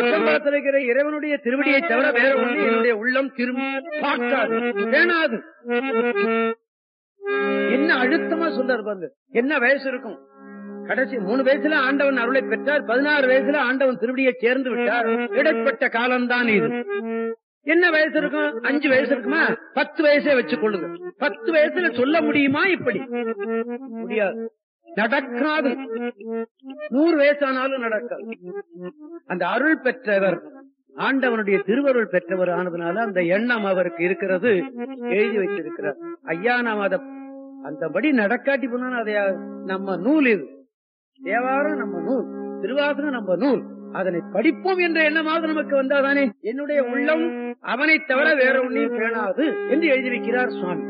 பொற்றம்பலத்தில் இருக்கிற இறைவனுடைய திருவடியை தவிர வேற ஒண்ணு என்னுடைய உள்ளம் திரும்பி பார்க்காது வேணாது என்ன அழுத்தமா சொல்றாரு பாருங்க என்ன வயசு இருக்கும் கடைசி மூணு வயசுல ஆண்டவன் அருளை பெற்றார் பதினாறு வயசுல ஆண்டவன் திருவடியை சேர்ந்து விட்டார் இடைப்பட்ட காலம்தான் இது என்ன வயசு இருக்கும் அஞ்சு வயசு இருக்குமா பத்து வயசே வச்சுக் கொள்ளுங்க பத்து வயசுல சொல்ல முடியுமா இப்படி முடியாது நடக்காது நூறு வயசானாலும் நடக்காது அந்த அருள் பெற்றவர் ஆண்டவனுடைய திருவருள் பெற்றவர் ஆனதுனால அந்த எண்ணம் அவருக்கு இருக்கிறது எழுதி வைத்திருக்கிறார் ஐயா நாம் அத அந்தபடி நடக்காட்டி போனா அதை நம்ம நூல் இது தேவாரம் நம்ம நூல் திருவாசகம் நம்ம நூல் அதனை படிப்போம் என்ற எண்ணமாவது நமக்கு வந்தாதானே என்னுடைய உள்ளம் அவனை தவிர வேற ஒன்றையும் பேணாது என்று எழுதி வைக்கிறார் சுவாமி